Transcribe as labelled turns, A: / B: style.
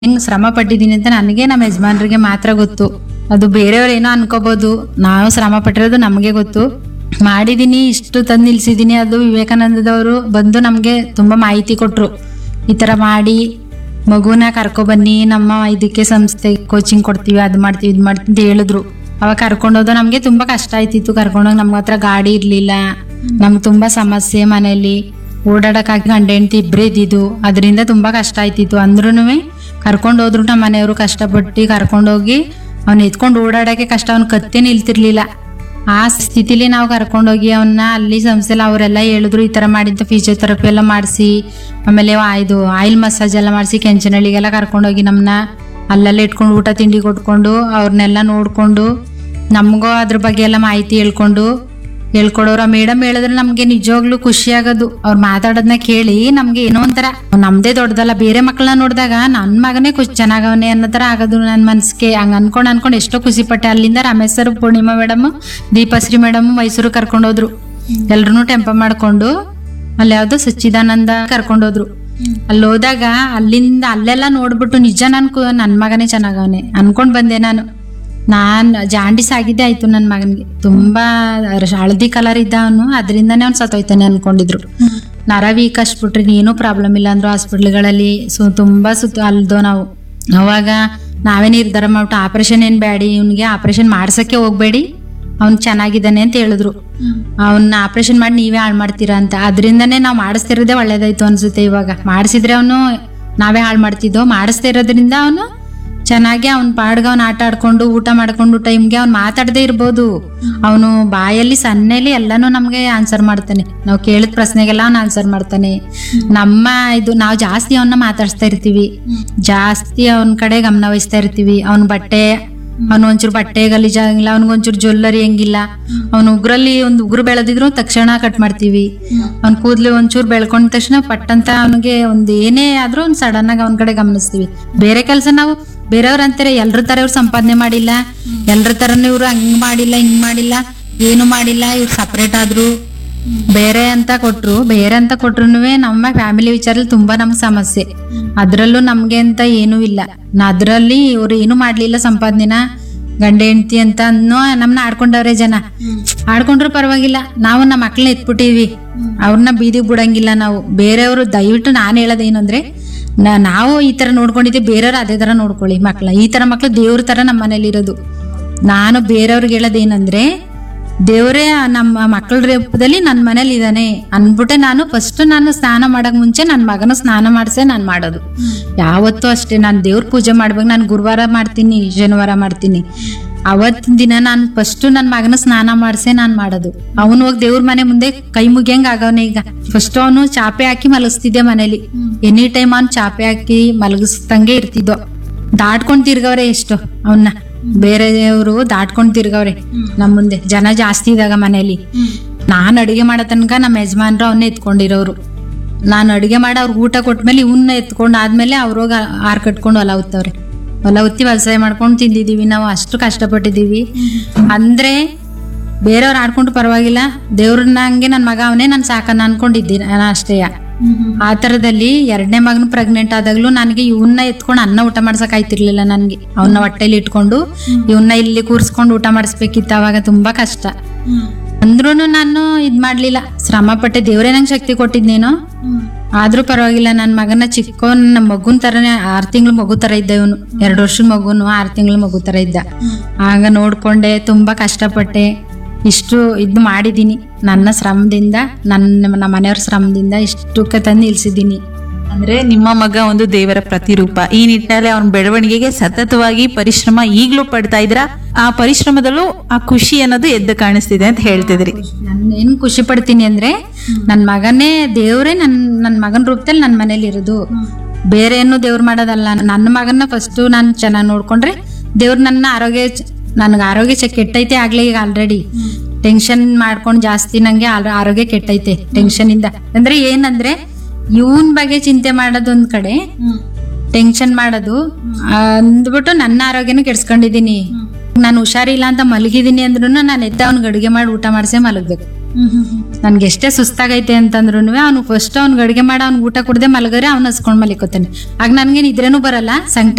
A: ಹೆಂಗ್ ಶ್ರಮ ಪಟ್ಟಿದ್ದೀನಿ ಅಂತ ನನಗೆ ನಮ್ಮ ಯಜಮಾನ್ರಿಗೆ ಮಾತ್ರ ಗೊತ್ತು ಅದು ಬೇರೆಯವ್ರು ಏನೋ ಅನ್ಕೋಬಹುದು ನಾವು ಶ್ರಮ ಪಟ್ಟಿರೋದು ನಮಗೆ ಗೊತ್ತು ಮಾಡಿದೀನಿ ಇಷ್ಟು ತಂದು ನಿಲ್ಸಿದೀನಿ ಅದು ವಿವೇಕಾನಂದದವರು ಬಂದು ನಮಗೆ ತುಂಬಾ ಮಾಹಿತಿ ಕೊಟ್ರು ಈ ತರ ಮಾಡಿ ಮಗುನ ಕರ್ಕೊ ಬನ್ನಿ ನಮ್ಮ ಇದಕ್ಕೆ ಸಂಸ್ಥೆ ಕೋಚಿಂಗ್ ಕೊಡ್ತೀವಿ ಅದು ಮಾಡ್ತೀವಿ ಇದು ಮಾಡ್ತೀವಿ ಅಂತ ಹೇಳಿದ್ರು ಅವಾಗ ಕರ್ಕೊಂಡೋದು ನಮಗೆ ತುಂಬಾ ಕಷ್ಟ ಆಯ್ತಿತ್ತು ಕರ್ಕೊಂಡೋಗಿ ನಮ್ಮ ಹತ್ರ ಗಾಡಿ ಇರ್ಲಿಲ್ಲ ನಮ್ಗೆ ತುಂಬಾ ಸಮಸ್ಯೆ ಮನೆಯಲ್ಲಿ ಓಡಾಡಕ್ಕಾಗಿ ಗಂಡ ಹೆಂಡತಿ ಇಬ್ಬರೇ ಇದ್ದಿದ್ದು ಅದರಿಂದ ತುಂಬಾ ಕಷ್ಟ ಆಯ್ತಿತ್ತು ಅಂದ್ರೂ ಕರ್ಕೊಂಡು ಹೋದ್ರು ನಮ್ಮ ಮನೆಯವರು ಕಷ್ಟಪಟ್ಟು ಕರ್ಕೊಂಡೋಗಿ ಅವ್ನ ಎತ್ಕೊಂಡು ಓಡಾಡಕ್ಕೆ ಕಷ್ಟ ಅವ್ನ ಕತ್ತೆ ನಿಲ್ತಿರ್ಲಿಲ್ಲ ಆ ಸ್ಥಿತಿಲಿ ನಾವು ಕರ್ಕೊಂಡೋಗಿ ಅವನ್ನ ಅಲ್ಲಿ ಸಂಸ್ಥೆಲಿ ಅವರೆಲ್ಲ ಹೇಳಿದ್ರು ಈ ತರ ಮಾಡಿದ್ದ ಫಿಸಿಯೋಥೆರಪಿ ಎಲ್ಲ ಮಾಡಿಸಿ ಆಮೇಲೆ ಆ ಇದು ಆಯಿಲ್ ಮಸಾಜ್ ಎಲ್ಲ ಮಾಡಿಸಿ ಕೆಂಚನಹಳ್ಳಿಗೆಲ್ಲ ಕರ್ಕೊಂಡೋಗಿ ನಮ್ಮನ್ನ ಅಲ್ಲೆಲ್ಲ ಇಟ್ಕೊಂಡು ಊಟ ತಿಂಡಿ ಕೊಟ್ಕೊಂಡು ಅವ್ರನ್ನೆಲ್ಲ ನೋಡ್ಕೊಂಡು ನಮಗೂ ಅದ್ರ ಬಗ್ಗೆ ಎಲ್ಲ ಮಾಹಿತಿ ಹೇಳ್ಕೊಂಡು ಹೇಳ್ಕೊಡೋರು ಆ ಮೇಡಮ್ ಹೇಳಿದ್ರೆ ನಮ್ಗೆ ನಿಜವಾಗ್ಲೂ ಖುಷಿ ಆಗೋದು ಅವ್ರು ಮಾತಾಡೋದನ್ನ ಕೇಳಿ ನಮ್ಗೆ ಏನೋ ಒಂಥರ ನಮ್ದೇ ದೊಡ್ಡದಲ್ಲ ಬೇರೆ ಮಕ್ಕಳನ್ನ ನೋಡಿದಾಗ ನನ್ನ ಮಗನೇ ಖುಷಿ ಚೆನ್ನಾಗವನೆ ಅನ್ನೋ ಥರ ಆಗೋದು ನನ್ನ ಮನ್ಸಿಗೆ ಹಂಗ ಅನ್ಕೊಂಡ್ ಅನ್ಕೊಂಡು ಎಷ್ಟೋ ಖುಷಿ ಪಟ್ಟೆ ಅಲ್ಲಿಂದ Ramesh sir Poornima madam Deepashree madam Mysuru ಕರ್ಕೊಂಡೋದ್ರು ಎಲ್ರು ಟೆಂಪ ಮಾಡ್ಕೊಂಡು ಅಲ್ಲಿ ಯಾವ್ದೋ ಸಚ್ಚಿದಾನಂದ ಕರ್ಕೊಂಡೋದ್ರು ಅಲ್ಲಿ ಹೋದಾಗ ಅಲ್ಲಿಂದ ಅಲ್ಲೆಲ್ಲ ನೋಡ್ಬಿಟ್ಟು ನಿಜ ನನ್ ಕು- ನನ್ ಮಗನೇ ಚೆನ್ನಾಗವನೆ ಅನ್ಕೊಂಡ್ ಬಂದೆ ನಾನು ನಾನ್ ಜಾಂಡಿಸ್ ಆಗಿದ್ದೆ ಆಯ್ತು ನನ್ನ ಮಗನಿಗೆ ತುಂಬಾ ರ- ಹಳದಿ ಕಲರ್ ಇದ್ದ ಅವನು ಅದರಿಂದನೇ ಅವ್ನು ಸತ್ತೋಯ್ತಾನೆ ಅನ್ಕೊಂಡಿದ್ರು ನರ ವೀಕ್ ಅಷ್ಟ್ಬಿಟ್ರಿ ಏನೂ ಪ್ರಾಬ್ಲಮ್ ಇಲ್ಲ ಅಂದ್ರು ಹಾಸ್ಪಿಟ್ಲ್ಗಳಲ್ಲಿ ಸೊ ತುಂಬಾ ಸುತ್ತ ಅಲ್ದೋ ನಾವು ಅವಾಗ ನಾವೇ ನಿರ್ಧಾರ ಮಾಡ್ಬಿಟ್ಟು ಆಪರೇಷನ್ ಏನ್ ಬೇಡಿ ಇವ್ನಿಗೆ ಆಪರೇಷನ್ ಮಾಡ್ಸಕ್ಕೆ ಹೋಗ್ಬೇಡಿ ಅವ್ನು ಚೆನ್ನಾಗಿದ್ದಾನೆ ಅಂತ ಹೇಳಿದ್ರು ಅವನ್ನ ಆಪರೇಷನ್ ಮಾಡಿ ನೀವೇ ಹಾಳು ಮಾಡ್ತೀರಾ ಅಂತ ಅದರಿಂದನೇ ನಾವು ಮಾಡಿಸ್ತಿರೋದೇ ಒಳ್ಳೇದಾಯ್ತು ಅನ್ಸುತ್ತೆ ಇವಾಗ ಮಾಡಿಸಿದ್ರೆ ಅವನು ನಾವೇ ಹಾಳು ಮಾಡ್ತಿದ್ದೋ ಮಾಡಿಸ್ತಾ ಇರೋದ್ರಿಂದ ಅವನು ಚೆನ್ನಾಗಿ ಅವ್ನ ಪಾಡ್ಗೆ ಅವ್ನು ಆಟ ಆಡ್ಕೊಂಡು ಊಟ ಮಾಡ್ಕೊಂಡು ಟೈಮ್ಗೆ ಅವ್ನು ಮಾತಾಡದೇ ಇರ್ಬೋದು ಅವನು ಬಾಯಲ್ಲಿ ಸನ್ನೆಲಿ ಎಲ್ಲಾನು ನಮಗೆ ಆನ್ಸರ್ ಮಾಡ್ತಾನೆ ನಾವು ಕೇಳಿದ ಪ್ರಶ್ನೆಗೆಲ್ಲ ಅವ್ನು ಆನ್ಸರ್ ಮಾಡ್ತಾನೆ ನಮ್ಮ ಇದು ನಾವು ಜಾಸ್ತಿ ಅವನ್ನ ಮಾತಾಡಿಸ್ತಾ ಇರ್ತೀವಿ ಜಾಸ್ತಿ ಅವನ ಕಡೆ ಗಮನ ವಹಿಸ್ತಾ ಇರ್ತೀವಿ ಅವನ ಬಟ್ಟೆ ಅವನು ಒಂಚೂರು ಬಟ್ಟೆ ಗಲೀಜಾಗಿಲ್ಲ ಅವ್ನಿಗೊಂಚೂರು ಜ್ಯುವೆಲ್ಲರಿ ಹೆಂಗಿಲ್ಲ ಅವ್ನು ಉಗ್ರಲ್ಲಿ ಒಂದು ಉಗುರು ಬೆಳೆದಿದ್ರು ತಕ್ಷಣ ಕಟ್ ಮಾಡ್ತೀವಿ ಅವ್ನ ಕೂದಲು ಒಂಚೂರು ಬೆಳ್ಕೊಂಡ ತಕ್ಷಣ ಪಟ್ಟಂತ ಅವನಿಗೆ ಒಂದು ಏನೇ ಆದ್ರೂ ಒಂದು ಸಡನ್ ಆಗಿ ಅವನ ಕಡೆ ಗಮನಿಸ್ತೀವಿ ಬೇರೆ ಕೆಲಸ ನಾವು ಬೇರೆಯವ್ರು ಅಂತಾರೆ ಎಲ್ರ ತರ ಇವ್ರು ಸಂಪಾದನೆ ಮಾಡಿಲ್ಲ ಎಲ್ರ ತರನು ಇವ್ರು ಹಂಗ್ ಮಾಡಿಲ್ಲ ಹಿಂಗ್ ಮಾಡಿಲ್ಲ ಏನು ಮಾಡಿಲ್ಲ ಇವ್ರು ಸಪ್ರೇಟ್ ಆದ್ರು ಬೇರೆ ಅಂತ ಕೊಟ್ರು ಬೇರೆ ಅಂತ ಕೊಟ್ರು ನಮ್ಮ ಫ್ಯಾಮಿಲಿ ವಿಚಾರದಲ್ಲಿ ತುಂಬಾ ನಮ್ಗೆ ಸಮಸ್ಯೆ ಅದ್ರಲ್ಲೂ ನಮ್ಗೆ ಅಂತ ಏನೂ ಇಲ್ಲ ನ- ಅದ್ರಲ್ಲಿ ಇವ್ರು ಏನು ಮಾಡ್ಲಿಲ್ಲ ಸಂಪಾದನೆನ ಗಂಡ ಹೆಂಡತಿ ಅಂತ ಅನ್ನೋ ನಮ್ನ ಆಡ್ಕೊಂಡವ್ರೆ ಜನ ಆಡ್ಕೊಂಡ್ರು ಪರವಾಗಿಲ್ಲ ನಾವು ನಮ್ಮ ಮಕ್ಳನ್ನ ಎತ್ಬಿಟ್ಟಿವಿ ಅವ್ರನ್ನ ಬೀದಿಗೆ ಬಿಡಂಗಿಲ್ಲ ನಾವು ಬೇರೆಯವರು ದಯವಿಟ್ಟು ನಾನು ಹೇಳೋದೇನಂದ್ರೆ ನಾ- ನಾವು ಈ ತರ ನೋಡ್ಕೊಂಡಿದ್ದೆ ಬೇರೆಯವ್ರು ಅದೇ ತರ ನೋಡ್ಕೊಳ್ಳಿ ಮಕ್ಳ ಈ ತರ ಮಕ್ಳು ದೇವ್ರ ತರ ನಮ್ಮ ಮನೇಲಿ ಇರೋದು ನಾನು ಬೇರೆಯವ್ರಿಗೆ ಹೇಳೋದೇನಂದ್ರೆ ದೇವರೇ ನಮ್ಮ ಮಕ್ಕಳ ರೂಪದಲ್ಲಿ ನನ್ನ ಮನೇಲಿ ಇದ್ದಾನೆ ಅನ್ಬಿಟ್ಟೆ ನಾನು ಫಸ್ಟ್ ನಾನು ಸ್ನಾನ ಮಾಡಕ್ ಮುಂಚೆ ನನ್ನ ಮಗನ ಸ್ನಾನ ಮಾಡಿಸೇ ನಾನು ಮಾಡೋದು ಯಾವತ್ತೂ ಅಷ್ಟೇ ನಾನು ದೇವ್ರ ಪೂಜೆ ಮಾಡ್ಬೇಕು ನಾನು ಗುರುವಾರ ಮಾಡ್ತೀನಿ ಶನಿವಾರ ಮಾಡ್ತೀನಿ ಅವತ್ತಿನ ದಿನ ನಾನು ಫಸ್ಟ್ ನನ್ನ ಮಗನ ಸ್ನಾನ ಮಾಡಿಸೇ ನಾನು ಮಾಡೋದು ಅವನು ಹೋಗಿ ದೇವ್ರ ಮನೆ ಮುಂದೆ ಕೈ ಮುಗಿಯಂಗ್ ಆಗವನೆ ಈಗ ಫಸ್ಟ್ ಅವನು ಚಾಪೆ ಹಾಕಿ ಮಲಗಿಸ್ತಿದ್ದೆ ಮನೇಲಿ ಎನಿ ಟೈಮ್ ಅವ್ನು ಚಾಪೆ ಹಾಕಿ ಮಲಗಿಸ್ತಂಗೆ ಇರ್ತಿದ್ದೋ ದಾಟ್ಕೊಂಡ್ ತಿರ್ಗವ್ರೆ ಎಷ್ಟು ಅವನ್ನ ಬೇರೆಯವರು ದಾಟ್ಕೊಂಡ್ ತಿರ್ಗವ್ರೆ ನಮ್ ಮುಂದೆ ಜನ ಜಾಸ್ತಿ ಇದಾಗ ಮನೇಲಿ ನಾನ್ ಅಡಿಗೆ ಮಾಡೋ ತನಕ ನಮ್ಮ ಯಜಮಾನ್ರು ಅವನ್ನೇ ಎತ್ಕೊಂಡಿರೋರು ನಾನು ಅಡಿಗೆ ಮಾಡಿ ಅವ್ರಿಗೆ ಊಟ ಕೊಟ್ಮೇಲೆ ಇವನ್ನ ಎತ್ಕೊಂಡು ಆದ್ಮೇಲೆ ಅವ್ರೋಗ ಆರ್ ಕಟ್ಕೊಂಡು ಹೊಲ ಉತ್ತವ್ರೆ ಹೊಲ ಉತ್ತಿ ವ್ಯವಸಾಯ ಮಾಡ್ಕೊಂಡು ತಿಂದಿದೀವಿ ನಾವು ಅಷ್ಟು ಕಷ್ಟಪಟ್ಟಿದೀವಿ ಅಂದ್ರೆ ಬೇರೆಯವ್ರು ಆಡ್ಕೊಂಡು ಪರವಾಗಿಲ್ಲ ದೇವ್ರನ್ನ ಹಂಗೆ ನನ್ನ ಮಗ ಅವನೇ ನಾನು ಸಾಕನ್ನ ಅನ್ಕೊಂಡಿದ್ದೆ ನಾನು ಅಷ್ಟೇಯ ಆ ತರದಲ್ಲಿ ಎರಡನೇ ಮಗನ ಪ್ರೆಗ್ನೆಂಟ್ ಆದಾಗ್ಲೂ ನನಗೆ ಇವನ್ನ ಎತ್ಕೊಂಡು ಅನ್ನ ಊಟ ಮಾಡ್ಸಕ್ ಆಯ್ತಿರ್ಲಿಲ್ಲ ನನ್ಗೆ ಅವನ್ನ ಹೊಟ್ಟೆಲಿ ಇಟ್ಕೊಂಡು ಇವನ್ನ ಇಲ್ಲಿ ಕೂರ್ಸ್ಕೊಂಡು ಊಟ ಮಾಡಿಸ್ಬೇಕಿತ್ತು ಅವಾಗ ತುಂಬಾ ಕಷ್ಟ ಅಂದ್ರೂನು ನಾನು ಇದ್ ಮಾಡ್ಲಿಲ್ಲ ಶ್ರಮ ಪಟ್ಟೆ ದೇವ್ರೇ ನಂಗೆ ಶಕ್ತಿ ಕೊಟ್ಟಿದ್ನೇನೋ ಆದ್ರೂ ಪರವಾಗಿಲ್ಲ ನನ್ನ ಮಗನ ಚಿಕ್ಕ ನನ್ನ ಮಗುನ್ ತರನೇ ಆರ್ ತಿಂಗಳ ಮಗು ತರ ಇದ್ದ ಇವನು ಎರಡು ವರ್ಷದ ಮಗುನು ಆರ್ ತಿಂಗಳ ಮಗು ತರ ಇದ್ದ ಆಗ ನೋಡ್ಕೊಂಡೆ ತುಂಬಾ ಕಷ್ಟಪಟ್ಟೆ ಇಷ್ಟು ಇದ್ ಮಾಡಿದೀನಿ ನನ್ನ ಶ್ರಮದಿಂದ ನನ್ನ ನಮ್ಮ ಮನೆಯವ್ರ ಶ್ರಮದಿಂದ ಇಷ್ಟಕ್ಕೆ ತಂದು ನಿಲ್ಸಿದ್ದೀನಿ
B: ಅಂದ್ರೆ ನಿಮ್ಮ ಮಗ ಒಂದು ದೇವರ ಪ್ರತಿರೂಪ ಈ ನಿಟ್ಟಿನಲ್ಲಿ ಅವನ ಬೆಳವಣಿಗೆಗೆ ಸತತವಾಗಿ ಪರಿಶ್ರಮ ಈಗ್ಲೂ ಪಡ್ತಾ ಇದ್ರ ಆ ಪರಿಶ್ರಮದಲ್ಲೂ ಆ ಖುಷಿ ಅನ್ನೋದು ಎದ್ದು ಕಾಣಿಸ್ತಿದೆ ಅಂತ ಹೇಳ್ತಿದ್ರಿ
A: ನಾನು ಏನ್ ಖುಷಿ ಪಡ್ತೀನಿ ಅಂದ್ರೆ ನನ್ ಮಗನೇ ದೇವ್ರೇ ನನ್ ನನ್ ಮಗನ ರೂಪದಲ್ಲಿ ನನ್ ಮನೇಲಿ ಇರೋದು ಬೇರೆ ಏನು ದೇವ್ರು ಮಾಡೋದಲ್ಲ ನನ್ನ ಮಗನ ಫಸ್ಟ್ ನಾನು ಚೆನ್ನಾಗಿ ನೋಡ್ಕೊಂಡ್ರೆ ದೇವ್ರು ನನ್ನ ಆರೋಗ್ಯ ನನ್ಗೆ ಆರೋಗ್ಯ ಚೆ- ಕೆಟ್ಟೈತೆ ಆಗ್ಲೇ ಈಗ ಆಲ್ರೆಡಿ ಟೆನ್ಷನ್ ಮಾಡ್ಕೊಂಡು ಜಾಸ್ತಿ ನಂಗೆ ಆಲ್- ಆರೋಗ್ಯ ಕೆಟ್ಟೈತೆ ಟೆನ್ಷನ್ ಇಂದ ಅಂದ್ರೆ ಏನಂದ್ರೆ ಇವನ್ ಬಗ್ಗೆ ಚಿಂತೆ ಮಾಡೋದು ಒಂದ್ ಕಡೆ ಟೆನ್ಷನ್ ಮಾಡೋದು ಅಂದ್ಬಿಟ್ಟು ನನ್ನ ಆರೋಗ್ಯನೂ ಕೆಡ್ಸ್ಕೊಂಡಿದೀನಿ ನಾನು ಹುಷಾರಿಲ್ಲ ಅಂತ ಮಲಗಿದೀನಿ ಅಂದ್ರೂ ನಾನು ಎದ್ದ ಅವ್ನಿಗೆ ಅಡುಗೆ ಮಾಡಿ ಊಟ ಮಾಡಿಸೇ ಮಲಗ್ಬೇಕು ನನ್ಗೆ ಎಷ್ಟೇ ಸುಸ್ತಾಗೈತೆ ಅಂತಂದ್ರು ಅವ್ನು ಫಸ್ಟ್ ಅವ್ನಿಗೆ ಅಡುಗೆ ಮಾಡಿ ಅವ್ನಿಗೆ ಊಟ ಕೊಡದೆ ಮಲಗರೆ ಅವ್ನು ಹಸ್ಕೊಂಡ್ ಮಲಿಕೋತಾನೆ ಆಗ ನನ್ಗೆ ನಿದ್ರೆನೂ ಬರಲ್ಲ ಸಂಕಟ